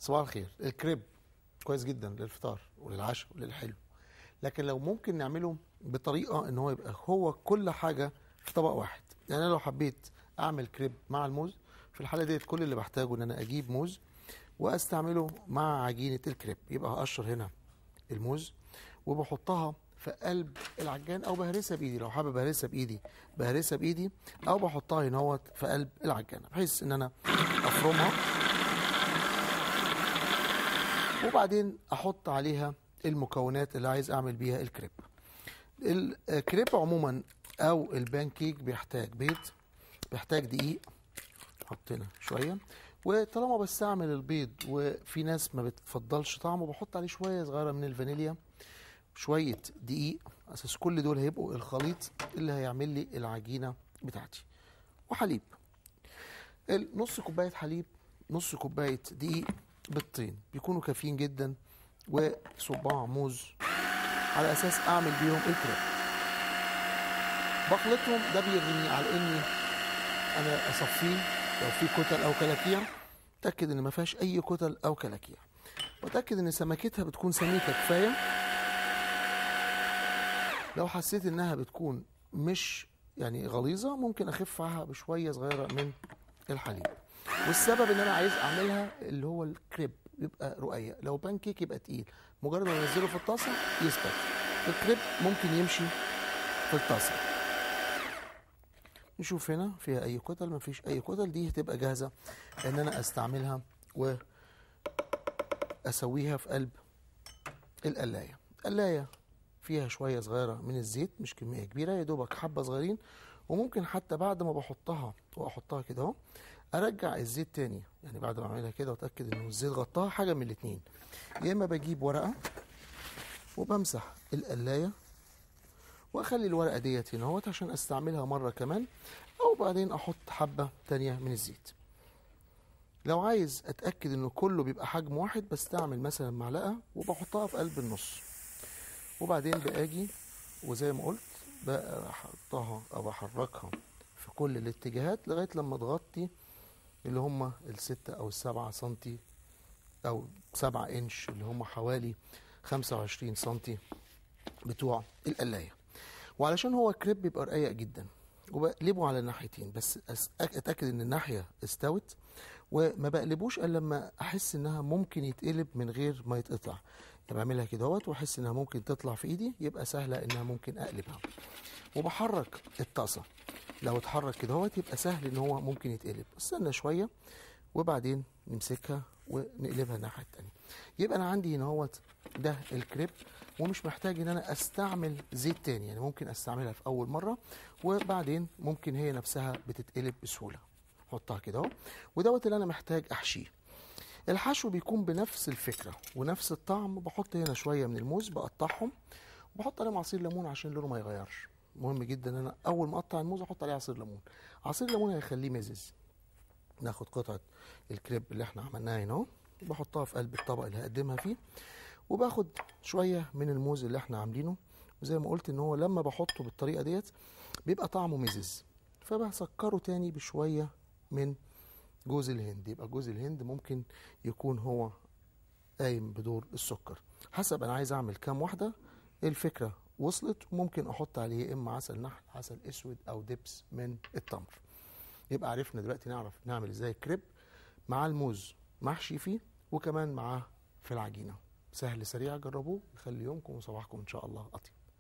صباح الخير الكريب كويس جدا للفطار وللعشاء وللحلو لكن لو ممكن نعمله بطريقه ان هو يبقى هو كل حاجه في طبق واحد يعني انا لو حبيت اعمل كريب مع الموز في الحاله ديت كل اللي بحتاجه ان انا اجيب موز واستعمله مع عجينه الكريب يبقى هقشر هنا الموز وبحطها في قلب العجان او بهرسها بايدي لو حابب اهرسها بايدي بهرسها بايدي او بحطها هنا اهوت في قلب العجانه بحيث ان انا افرمها وبعدين احط عليها المكونات اللي عايز اعمل بيها الكريب الكريب عموما او البان كيك بيحتاج بيض بيحتاج دقيق احط هنا شويه وطالما بستعمل البيض وفي ناس ما بتفضلش طعمه بحط عليه شويه صغيره من الفانيليا شويه دقيق اساس كل دول هيبقوا الخليط اللي هيعمل لي العجينه بتاعتي وحليب نص كوبايه حليب نص كوبايه دقيق بيضتين بيكونوا كافيين جدا وصباع موز على اساس اعمل بيهم الكريب بخلطهم ده بيغني على اني انا اصفيه لو في كتل او كلاكيع اتاكد ان ما فيهاش اي كتل او كلاكيع واتاكد ان سمكتها بتكون سميكه كفايه لو حسيت انها بتكون مش يعني غليظه ممكن اخفها بشويه صغيره من الحليب والسبب ان انا عايز اعملها اللي هو الكريب يبقى رقيق لو بان كيك يبقى تقيل مجرد ما انزله في الطاسه يثبت الكريب ممكن يمشي في الطاسه نشوف هنا فيها اي كتل ما فيش اي كتل دي هتبقى جاهزه ان انا استعملها واسويها في قلب القلايه القلايه فيها شويه صغيره من الزيت مش كميه كبيره يا دوبك حبه صغيرين وممكن حتى بعد ما بحطها واحطها كده اهو ارجع الزيت تاني يعني بعد ما اعملها كده واتاكد انه الزيت غطاها حاجه من الاتنين يا اما بجيب ورقه وبمسح القلايه واخلي الورقه ديت هنا اهوت عشان استعملها مره كمان او بعدين احط حبه تانية من الزيت لو عايز اتاكد انه كله بيبقى حجم واحد بستعمل مثلا معلقه وبحطها في قلب النص وبعدين باجي وزي ما قلت بحطها او بحركها في كل الاتجاهات لغايه لما تغطي اللي هم الستة او السبعة سنتي او سبعة انش اللي هم حوالي خمسة وعشرين سنتي بتوع القلاية وعلشان هو كريب بيبقى رقيق جدا وبقلبه على الناحيتين بس اتاكد ان الناحيه استوت وما بقلبوش الا لما احس انها ممكن يتقلب من غير ما يتقطع يعني بعملها كده اهوت واحس انها ممكن تطلع في ايدي يبقى سهله انها ممكن اقلبها وبحرك الطاسه لو اتحرك كده اهوت يبقى سهل ان هو ممكن يتقلب استنى شويه وبعدين نمسكها ونقلبها الناحيه التانيه يبقى انا عندي هنا اهوت ده الكريب ومش محتاج ان انا استعمل زيت تاني يعني ممكن استعملها في اول مره وبعدين ممكن هي نفسها بتتقلب بسهوله احطها كده اهو ودوت اللي انا محتاج احشيه الحشو بيكون بنفس الفكره ونفس الطعم بحط هنا شويه من الموز بقطعهم وبحط عليهم عصير ليمون عشان لونه ما يغيرش مهم جدا ان انا اول ما اقطع الموز احط عليه عصير ليمون عصير الليمون هيخليه مزز ناخد قطعه الكريب اللي احنا عملناها هنا اهو بحطها في قلب الطبق اللي هقدمها فيه وباخد شويه من الموز اللي احنا عاملينه وزي ما قلت ان هو لما بحطه بالطريقه ديت بيبقى طعمه مزز فبسكره تاني بشويه من جوز الهند يبقى جوز الهند ممكن يكون هو قايم بدور السكر حسب انا عايز اعمل كام واحده الفكره وصلت وممكن احط عليه اما عسل نحل عسل اسود او دبس من التمر يبقى عرفنا دلوقتي نعرف نعمل ازاي كريب مع الموز محشي فيه وكمان معاه في العجينه سهل سريع جربوه يخلي يومكم وصباحكم ان شاء الله اطيب